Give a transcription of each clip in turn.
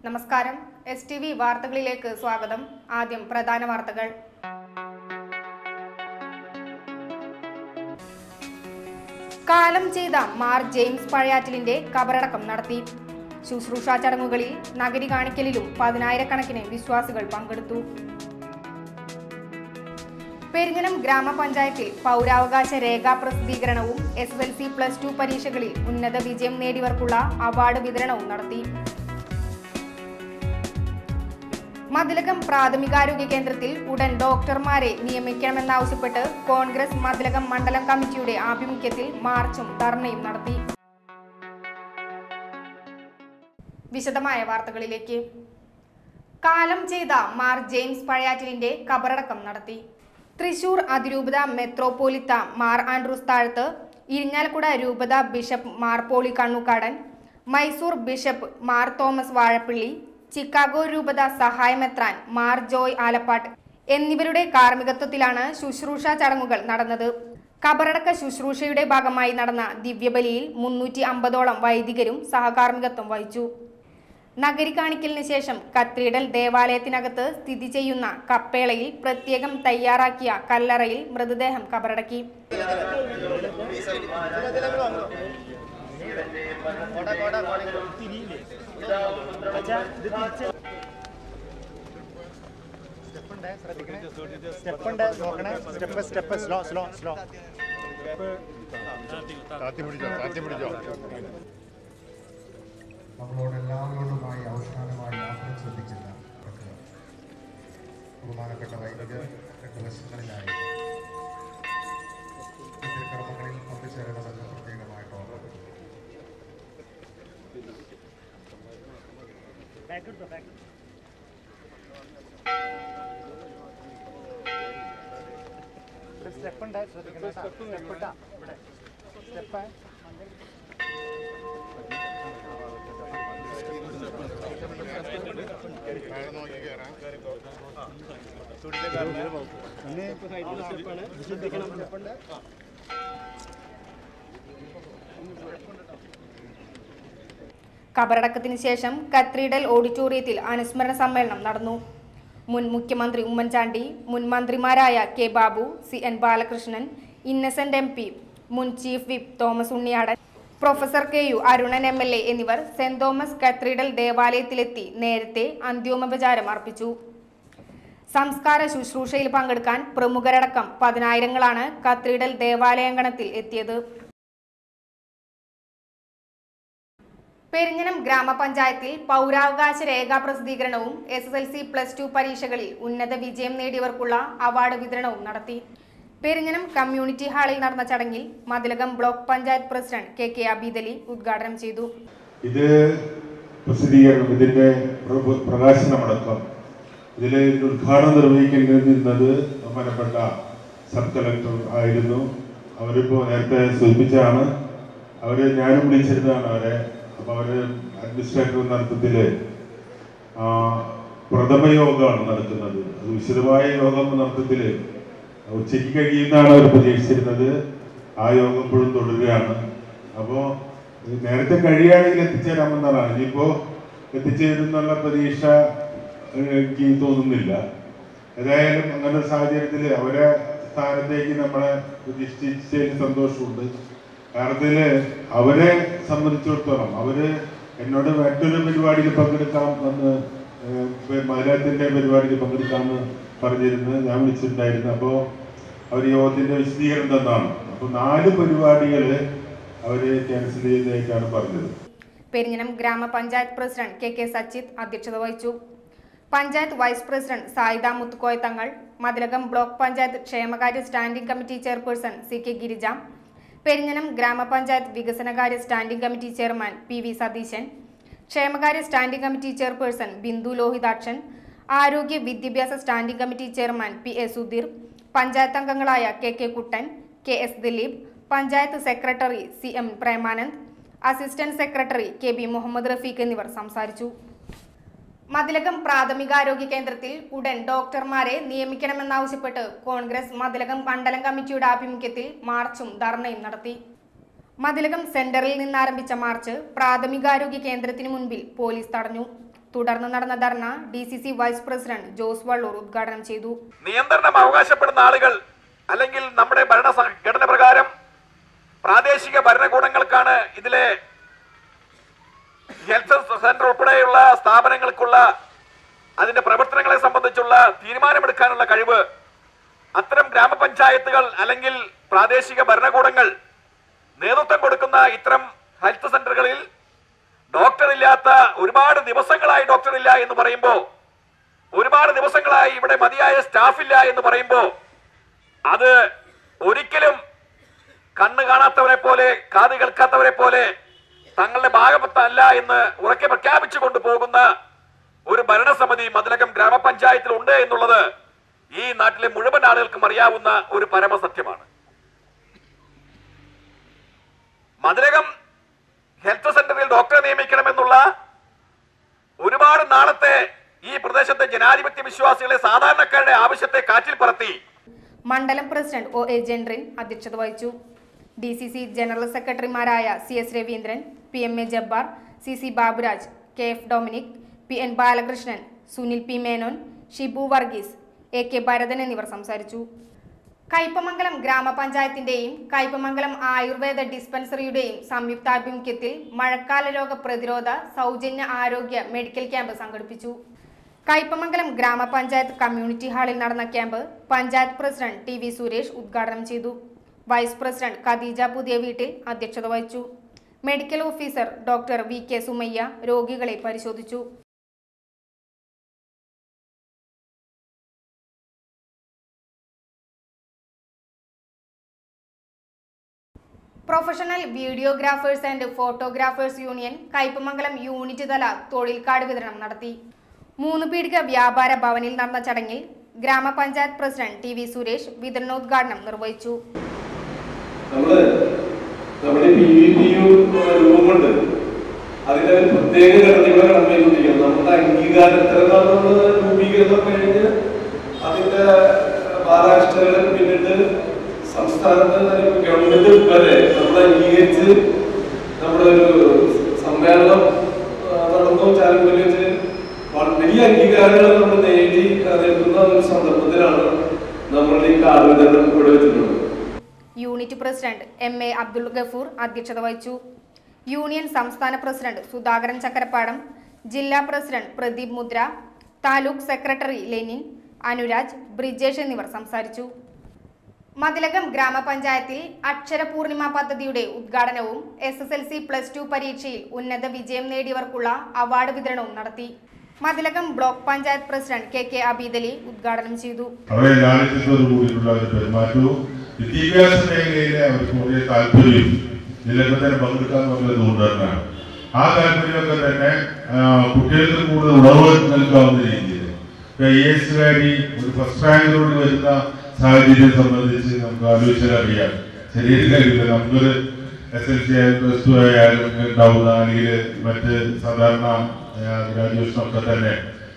നമസ്കാരം S T V വാർത്തകളിലേക്ക് സ്വാഗതം ആദ്യം പ്രധാന വാർത്തകൾ കാലം ചെയ്ത മാർ ജെയിംസ് പഴയാറ്റിലിന്റെ കബറടക്കം നടത്തി ശുശ്രൂഷ ചടങ്ങുകളിൽ നഗരി കാണിക്കലിലും പതിനായിരക്കണക്കിന് വിശ്വാസികൾ പങ്കെടുത്തു പെരിഞ്ഞനം ഗ്രാമപഞ്ചായത്തിൽ പൗരാവകാശ രേഖാ പ്രസിദ്ധീകരണവും S L C plus two പരീക്ഷകളിൽ ഉന്നത വിജയം നേടിയവർക്കുള്ള അവാർഡ് വിതരണവും നടത്തി മതിലകം പ്രാഥമികാരോഗ്യ കേന്ദ്രത്തിൽ ഉടൻ ഡോക്ടർമാരെ നിയമിക്കണമെന്നാവശ്യപ്പെട്ട് കോൺഗ്രസ് മതിലകം മണ്ഡലം കമ്മിറ്റിയുടെ ആഭിമുഖ്യത്തിൽ മാർച്ചും ധർണയും നടത്തി വിശദമായ വാർത്തകളിലേക്ക് കാലം ചെയ്ത മാർ ജെയിംസ് പഴയാറ്റിലിന്റെ കബറടക്കം നടത്തി തൃശൂർ അതിരൂപത മെത്രോപോലിത്ത മാർ ആൻഡ്രൂസ് താഴത്ത് ഇരിഞ്ഞാലക്കുട രൂപത bishop Mar Poly Kannukkadan Mysore bishop Mar Thomas Vazhappilly Chicago രൂപത സഹായമെത്രാൻ മാർ ജോയ് ആലപ്പാട്ട് എന്നിവരുടെ കാർമ്മികത്വത്തിലാണ് ശുശ്രൂഷ ചടങ്ങുകൾ നടന്നത് കബറടക്ക ശുശ്രൂഷയുടെ ഭാഗമായി നടന്ന ദിവ്യബലിയിൽ മുന്നൂറ്റി അമ്പതോളം വൈദികരും സഹകാർമ്മികത്വം വഹിച്ചു നഗരി കാണിക്കലിന് ശേഷം കത്തീഡ്രൽ ദേവാലയത്തിനകത്ത് സ്ഥിതി ചെയ്യുന്ന കപ്പേളയിൽ പ്രത്യേകം തയ്യാറാക്കിയ കല്ലറയിൽ മൃതദേഹം കബറടക്കി സ്റ്റെപ്പ് ഉണ്ട് നോക്കണേ step step slow slow slow താത്തി പിടിച്ചോ താത്തി പിടിച്ചോ നമ്മളോട് എല്ലാവരോടുമായി അവസാനമായി മാത്രം ശ്രദ്ധിക്കുന്ന അവർക്ക് ബഹുമാനപ്പെട്ട വൈദികർ രണ്ട് വശങ്ങളിലായി ഈ കർമ്മങ്ങളിൽ പങ്കുചേരണമെന്ന് പ്രത്യേകമായിട്ട് ഓർമ്മ സ്റ്റെപ്പ് ഉണ്ട് ശ്രദ്ധിക്കണം സ്റ്റെപ്പ് ഇട്ടാ ഇവിടെ സ്റ്റെപ്പ് താഴെ നോക്കി കയറാം കബറടക്കത്തിന് ശേഷം കത്തീഡ്രൽ ഓഡിറ്റോറിയത്തിൽ അനുസ്മരണ സമ്മേളനം നടന്നു മുൻ മുഖ്യമന്ത്രി ഉമ്മൻചാണ്ടി മുൻ മന്ത്രിമാരായ K Babu C N Balakrishnan Innocent M P മുൻ chief whip Thomas Unniyadan professor K U Arunan M L A എന്നിവർ സെന്റ് തോമസ് കത്തീഡ്രൽ ദേവാലയത്തിലെത്തി നേരത്തെ അന്ത്യോപചാരം അർപ്പിച്ചു സംസ്കാര ശുശ്രൂഷയിൽ പങ്കെടുക്കാൻ പ്രമുഖരടക്കം പതിനായിരങ്ങളാണ് കത്തീഡ്രൽ ദേവാലയാങ്കണത്തിൽ എത്തിയത് പെരിഞ്ഞനം ഗ്രാമപഞ്ചായത്തിൽ പൗരാവകാശ രേഖാ പ്രസിദ്ധീകരണവും S S L C plus two പരീക്ഷകളിൽ ഉന്നത വിജയം നേടിയവർക്കുള്ള അവാർഡ് വിതരണവും നടത്തി പെരിഞ്ഞനം കമ്മ്യൂണിറ്റി ഹാളിൽ നടന്ന ചടങ്ങിൽ Mathilakam block panchayat president K K Abeedali ഉദ്ഘാടനം ചെയ്തു ഇത് പ്രസിദ്ധീകരണം ഇതിന്റെ പ്ര- പ്രകാശനമടക്കം ഇതിൽ ഉദ്ഘാടനം നിർവഹിക്കേണ്ടിരുന്നത് ബഹുമാനപ്പെട്ട സബ് കളക്ടർ ആയിരുന്നു അവരിപ്പോൾ നേരത്തെ സൂചിപ്പിച്ചാണ് അവര് ഞാനും വിളിച്ചിരുന്നതാണ് അവരെ അപ്പോൾ അവര് അഡ്മിനിസ്ട്രേറ്റർ എന്ന അർത്ഥത്തിൽ പ്രഥമ യോഗമാണ് നടക്കുന്നത് അത് വിശദമായ യോഗം എന്ന അർത്ഥത്തിൽ ഉച്ചയ്ക്ക് കഴിയുന്നതാണ് അവർ പ്രതീക്ഷിച്ചിരുന്നത് ആ യോഗം ഇപ്പോഴും തുടരുകയാണ് അപ്പോൾ നേരത്തെ കഴിയുകയാണെങ്കിൽ എത്തിച്ചേരാമെന്നാണ് ഇനിയിപ്പോൾ എത്തിച്ചേരുന്നുള്ള പ്രതീക്ഷ ഏഹ്, എനിക്ക് തോന്നുന്നില്ല ഏതായാലും അങ്ങനെ ഒരു സാഹചര്യത്തിൽ അവരെ സ്ഥാനത്തേക്ക് നമ്മളെ പ്രതിഷ്ഠിച്ചതിൽ സന്തോഷമുണ്ട് കാരണത്തിൽ അവരെ സംബന്ധിച്ചിടത്തോളം അവര് എന്നോട് മറ്റൊരു പരിപാടിയിൽ പങ്കെടുക്കാം എന്ന് ഏഹ്, മതിലത്തിന്റെ പരിപാടിയിൽ പങ്കെടുക്കാമെന്ന് പറഞ്ഞിരുന്നു ഞാൻ വിളിച്ചിട്ടുണ്ടായിരുന്നു അപ്പോൾ അവർ യോഗത്തിന്റെ വിശദീകരണം തന്നാണ് അപ്പോൾ നാല് പരിപാടികൾ അവര് ക്യാൻസൽ ചെയ്തതായിട്ടാണ് പറഞ്ഞത് പെരിഞ്ഞനം ഗ്രാമപഞ്ചായത്ത് പ്രസിഡന്റ് കെ കെ സച്ചിത് അധ്യക്ഷത വഹിച്ചു panchayat vice president Sayida Muthukoya Thangal Mathilakam block panchayat ക്ഷേമകാര്യ standing committee chairperson C K Girija Perinjanam ഗ്രാമപഞ്ചായത്ത് വികസനകാര്യ standing committee chairman P V Satheesan ക്ഷേമകാര്യ standing committee chairperson Bindu Lohithakshan ആരോഗ്യ വിദ്യാഭ്യാസ standing committee chairman P A Sudheer panchayat അംഗങ്ങളായ K K Kuttan K S Dileep panchayat secretary C M Premanand assistant secretary K B Muhammad Rafeeq എന്നിവർ സംസാരിച്ചു മതിലകം പ്രാഥമികാരോഗ്യ കേന്ദ്രത്തിൽ ഉടൻ ഡോക്ടർമാരെ നിയമിക്കണമെന്നാവശ്യപ്പെട്ട് കോൺഗ്രസ് മതിലകം മണ്ഡലം കമ്മിറ്റിയുടെ ആഭിമുഖ്യത്തിൽ മാർച്ചും ധർണയും നടത്തി മതിലകം സെന്ററിൽ നിന്നാരംഭിച്ച മാർച്ച് പ്രാഥമികാരോഗ്യ കേന്ദ്രത്തിന് മുൻപിൽ പോലീസ് തടഞ്ഞു തുടർന്ന് നടന്ന ധർണ D C C vice president Jose Vallur ഉദ്ഘാടനം ചെയ്തു നിയന്ത്രണം അവകാശപ്പെടുന്ന ആളുകൾ അല്ലെങ്കിൽ നമ്മുടെ ഭരണ സ- ഘടന പ്രകാരം പ്രാദേശിക ഭരണകൂടങ്ങൾക്കാണ് ഇതിലെ ഹെൽത്ത് സെന്റർ ഉൾപ്പെടെയുള്ള സ്ഥാപനങ്ങൾക്കുള്ള അതിന്റെ പ്രവർത്തനങ്ങളെ സംബന്ധിച്ചുള്ള തീരുമാനമെടുക്കാനുള്ള കഴിവ് അത്തരം ഗ്രാമപഞ്ചായത്തുകൾ അല്ലെങ്കിൽ പ്രാദേശിക ഭരണകൂടങ്ങൾ നേതൃത്വം കൊടുക്കുന്ന ഇത്തരം ഹെൽത്ത് സെന്ററുകളിൽ ഡോക്ടർ ഇല്ലാത്ത ഒരുപാട് ദിവസങ്ങളായി ഡോക്ടർ ഇല്ല എന്ന് പറയുമ്പോൾ ഒരുപാട് ദിവസങ്ങളായി ഇവിടെ മതിയായ സ്റ്റാഫ് ഇല്ല എന്ന് പറയുമ്പോൾ അത് ഒരിക്കലും കണ്ണ് കാണാത്തവരെ പോലെ കാത് കേൾക്കാത്തവരെ പോലെ തങ്ങളുടെ ഭാഗത്തല്ല എന്ന് ഉറക്കെ പ്രഖ്യാപിച്ചുകൊണ്ട് പോകുന്ന ഒരു ഭരണസമിതി മതിലകം ഗ്രാമപഞ്ചായത്തിൽ ഉണ്ട് എന്നുള്ളത് ഈ നാട്ടിലെ മുഴുവൻ ആളുകൾക്കും അറിയാവുന്ന ഒരു പരമസത്യമാണ് മതിലകം ഹെൽത്ത് സെന്ററിൽ ഡോക്ടറെ നിയമിക്കണമെന്നുള്ള ഒരുപാട് നാളത്തെ ഈ പ്രദേശത്തെ ജനാധിപത്യ വിശ്വാസികളെ സാധാരണക്കാരുടെ ആവശ്യത്തെ കാറ്റിൽ പറത്തി മണ്ഡലം പ്രസിഡന്റ് ഒ എ ജെൻറിൻ അധ്യക്ഷത വഹിച്ചു ഡി സി സി ജനറൽ സെക്രട്ടറിമാരായ C S Raveendran P M A Jabbar C C Baburaj K F Dominic P N Balakrishnan Sunil P Menon Shibu Varghese A K Bharathan എന്നിവർ സംസാരിച്ചു കയ്പമംഗലം ഗ്രാമപഞ്ചായത്തിന്റെയും കയ്പമംഗലം ആയുർവേദ ഡിസ്പെൻസറിയുടെയും സംയുക്താഭിമുഖ്യത്തിൽ മഴക്കാല രോഗ പ്രതിരോധ സൗജന്യ ആരോഗ്യ മെഡിക്കൽ ക്യാമ്പ് സംഘടിപ്പിച്ചു കയ്പമംഗലം ഗ്രാമപഞ്ചായത്ത് കമ്മ്യൂണിറ്റി ഹാളിൽ നടന്ന camp panchayat president T V Suresh ഉദ്ഘാടനം ചെയ്തു വൈസ് പ്രസിഡന്റ് ഖദീജ പുതിയ വീട്ടിൽ അധ്യക്ഷത വഹിച്ചു medical officer doctor V K Sumayya രോഗികളെ പരിശോധിച്ചു professional videographers and photographers union Kaipamangalam unit തല തൊഴിൽ കാർഡ് വിതരണം നടത്തി മൂന്ന് പീടിക വ്യാപാര ഭവനിൽ നടന്ന ചടങ്ങിൽ ഗ്രാമപഞ്ചായത്ത് പ്രസിഡന്റ് ടി വി സുരേഷ് വിതരണോദ്ഘാടനം നിർവഹിച്ചു നമ്മള് നമ്മുടെ പി വി പി യു രൂപമുണ്ട് അതിന്റെ ഒരു പ്രത്യേക ഘടനകളെ കടന്നു ചെയ്തുകൊണ്ടിരിക്കുന്നത് നമ്മുടെ അംഗീകാരം എത്ര നാൾ നമ്മള് രൂപീകരണം കഴിഞ്ഞ് അതിന്റെ മഹാരാഷ്ട്രകൾ പിന്നിട്ട് സംസ്ഥാനത്ത് അല്ലെങ്കിൽ ഗവൺമെന്റ് വരെ നമ്മൾ അംഗീകരിച്ച് നമ്മുടെ ഒരു സമ്മേളനം ആ, നടന്നു ചാലക്കുടിയിൽ വെച്ച് വളരെ വലിയ അംഗീകാരങ്ങൾ നമ്മൾ നേടി നിൽക്കുന്ന ഒരു സന്ദർഭത്തിലാണ് നമ്മളുടെ ഈ കാർഡ് വിതരണം ഇവിടെ വെച്ചിട്ടുള്ളത് unit president M A Abdul Gafoor അധ്യക്ഷത വഹിച്ചു യൂണിയൻ സംസ്ഥാന പ്രസിഡന്റ് സുധാകരൻ ചക്കരപ്പാടം ജില്ലാ പ്രസിഡന്റ് പ്രദീപ് മുദ്ര താലൂക്ക് സെക്രട്ടറി ലെനിൻ അനുരാജ് ബ്രിജേഷ് എന്നിവർ സംസാരിച്ചു മതിലകം ഗ്രാമപഞ്ചായത്തിൽ അക്ഷര പൂർണിമ പദ്ധതിയുടെ ഉദ്ഘാടനവും S S L C plus two പരീക്ഷയിൽ ഉന്നത വിജയം നേടിയവർക്കുള്ള അവാർഡ് വിതരണവും നടത്തി Mathilakam block panchayat president K K Abeedali ഉദ്ഘാടനം ചെയ്തു അവരെ ലാളിത്യത്തോടു കൂടിയിട്ടുള്ള ഒരു പെരുമാറ്റവും വിദ്യാഭ്യാസ മേഖലയിലെ അവർക്ക് വലിയ താല്പര്യവും ഇതിലൊക്കെ തന്നെ പങ്കെടുക്കാൻ പറഞ്ഞത് കൊണ്ട് തന്നെയാണ് ആ താല്പര്യമൊക്കെ തന്നെ ആ, കുട്ടികൾക്ക് കൂടുതൽ ഉണർവ് നൽകാവുന്ന രീതിയിൽ ഐ എസ് കാരി ഒരു ഫസ്റ്റ് റാങ്കിലൂടെ വരുന്ന സാഹചര്യം സംബന്ധിച്ച് നമുക്ക് ആലോചിച്ചാൽ അറിയാം ചെറിയൊരു കാര്യമില്ല നമുക്കൊരു എസ് എൽ സി ആയാലും പ്ലസ് ടു ആയാലും ഉണ്ടാവുന്ന അല്ലെങ്കിൽ മറ്റ് സാധാരണ ഗ്രാജുവേഷൻ ഒക്കെ തന്നെ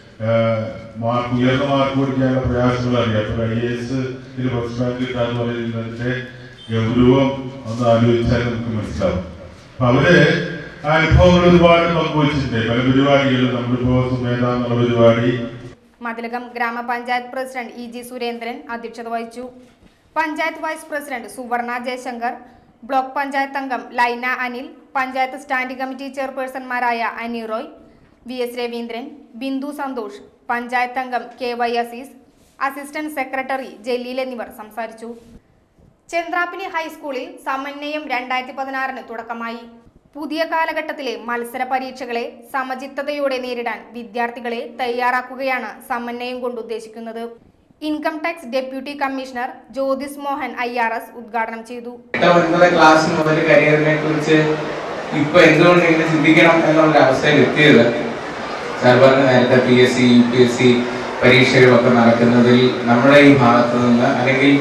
മാർക്ക് ഉയർന്ന മാർക്ക് പഠിക്കാനുള്ള പ്രയാസങ്ങൾ അറിയാം അപ്പോൾ ഐ എസ് ഇതിൽ ഫസ്റ്റ് റാങ്ക് കിട്ടാന്ന് പറയുന്നതിന്റെ ഗൗരവം ഒന്ന് ആലോചിച്ചാൽ നമുക്ക് മനസ്സിലാവും അപ്പൊ അവര് ആ അനുഭവങ്ങൾ ഒരുപാട് പങ്കുവച്ചിട്ടുണ്ട് പല പരിപാടികളും നമ്മളിപ്പോ സുമേധ എന്നുള്ള പരിപാടി മതിലകം ഗ്രാമപഞ്ചായത്ത് പ്രസിഡന്റ് ഇ ജി സുരേന്ദ്രൻ അധ്യക്ഷത വഹിച്ചു പഞ്ചായത്ത് വൈസ് പ്രസിഡന്റ് സുവർണ ജയശങ്കർ ബ്ലോക്ക് പഞ്ചായത്ത് അംഗം ലൈന അനിൽ പഞ്ചായത്ത് സ്റ്റാൻഡിംഗ് കമ്മിറ്റി ചെയർപേഴ്സൺമാരായ അനി റോയ് വി എസ് രവീന്ദ്രൻ ബിന്ദു സന്തോഷ് പഞ്ചായത്ത് അംഗം K Y Azeez assistant secretary Jaleel എന്നിവർ സംസാരിച്ചു ചെന്ത്രാപ്പിനി ഹൈസ്കൂളിൽ സമന്വയം രണ്ടായിരത്തി പതിനാറിന് തുടക്കമായി പുതിയ കാലഘട്ടത്തിലെ മത്സര പരീക്ഷകളെ സമചിത്തതയോടെ നേരിടാൻ വിദ്യാർത്ഥികളെ തയ്യാറാക്കുകയാണ് സമന്വയം കൊണ്ട് ഉദ്ദേശിക്കുന്നത് income tax deputy commissioner Jyothis Mohan I R S ഉദ്ഘാടനം ചെയ്തു എട്ട് ഒൻപത് ക്ലാസ് മുതൽ കരിയറിനെ കുറിച്ച് ഇപ്പൊ എന്തുകൊണ്ട് ഇങ്ങനെ ചിന്തിക്കണം എന്നുള്ള അവസ്ഥയിൽ എത്തിയത് സാർ പറഞ്ഞ നേരത്തെ P S C U P S C പരീക്ഷകളൊക്കെ നടക്കുന്നതിൽ നമ്മുടെ ഈ ഭാഗത്ത് നിന്ന് അല്ലെങ്കിൽ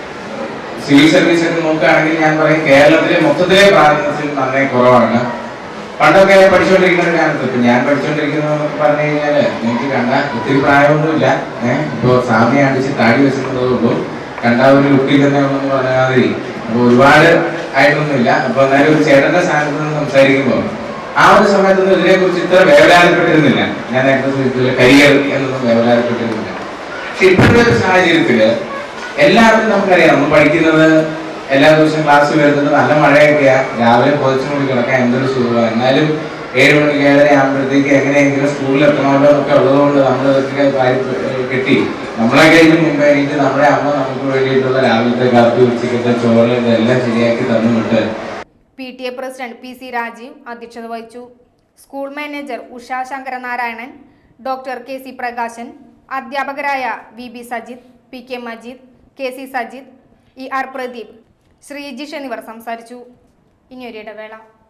സിവിൽ സർവീസ് ഒക്കെ നോക്കുകയാണെങ്കിൽ ഞാൻ പറയും കേരളത്തിലെ മൊത്തത്തിലെ പ്രാതിനിധ്യം നന്നേ കുറവാണ് പണ്ടൊക്കെ പഠിച്ചുകൊണ്ടിരിക്കുന്ന ഒരു കാലത്ത് ഇപ്പൊ ഞാൻ പഠിച്ചുകൊണ്ടിരിക്കുന്ന പറഞ്ഞു കഴിഞ്ഞാല് എനിക്ക് കണ്ട ഒത്തിരി പ്രായമൊന്നുമില്ല ഏഹ് ഇപ്പൊ സാമ്യ അടിച്ച് താടി വെച്ചിട്ടുള്ളതേ ഉള്ളൂ കണ്ട ഒരു ലുക്കിൽ തന്നെ ഉള്ളെന്ന് പറഞ്ഞ മാതിരി അപ്പൊ ഒരുപാട് ആയിട്ടൊന്നുമില്ല അപ്പൊ എന്നാലും ഒരു ചേട്ടന്റെ സ്ഥാനത്ത് നിന്ന് സംസാരിക്കുമ്പോൾ ആ ഒരു സമയത്തൊന്നും ഇതിനെക്കുറിച്ച് ഇത്ര വേവലാതിപ്പെട്ടിരുന്നില്ല ഞാൻ നേരത്തെ സൂചിപ്പിച്ച കരിയർ എന്നൊന്നും വേവലാതിപ്പെട്ടിരുന്നില്ല പക്ഷെ ഇപ്പോഴത്തെ ഒരു സാഹചര്യത്തില് എല്ലാവർക്കും നമുക്കറിയാം നമ്മൾ പഠിക്കുന്നത് എല്ലാ ദിവസവും ക്ലാസ് വരുന്നത് നല്ല മഴയൊക്കെയാ രാവിലെ പുതച്ചു കൂടി കിടക്കാൻ എന്തൊരു സുഖമാണ് എന്നാലും ഏഴ് മണിക്ക് ഏഴര ആകുമ്പോഴത്തേക്ക് എങ്ങനെയെങ്കിലും സ്കൂളിൽ എത്തണമല്ലോ എന്നൊക്കെ ഉള്ളതുകൊണ്ട് നമ്മൾ ഇതൊക്കെ വാരി കെട്ടി നമ്മളൊക്കെ ഇതിന് മുമ്പേ എനിക്ക് നമ്മുടെ അമ്മ നമുക്ക് വേണ്ടിയിട്ടുള്ള രാവിലത്തെ കാപ്പി ഉച്ചക്കത്തെ ചോറ് ഇതെല്ലാം ശരിയാക്കി തന്നുവിട്ട് P T A president P C Rajeev അധ്യക്ഷത വഹിച്ചു school manager Usha Sankaranarayanan doctor K C Prakashan അധ്യാപകരായ V B Sajith P K Majeed K C Sajith E R Pradeep Sreejish എന്നിവർ സംസാരിച്ചു ഇനിയൊരു ഇടവേള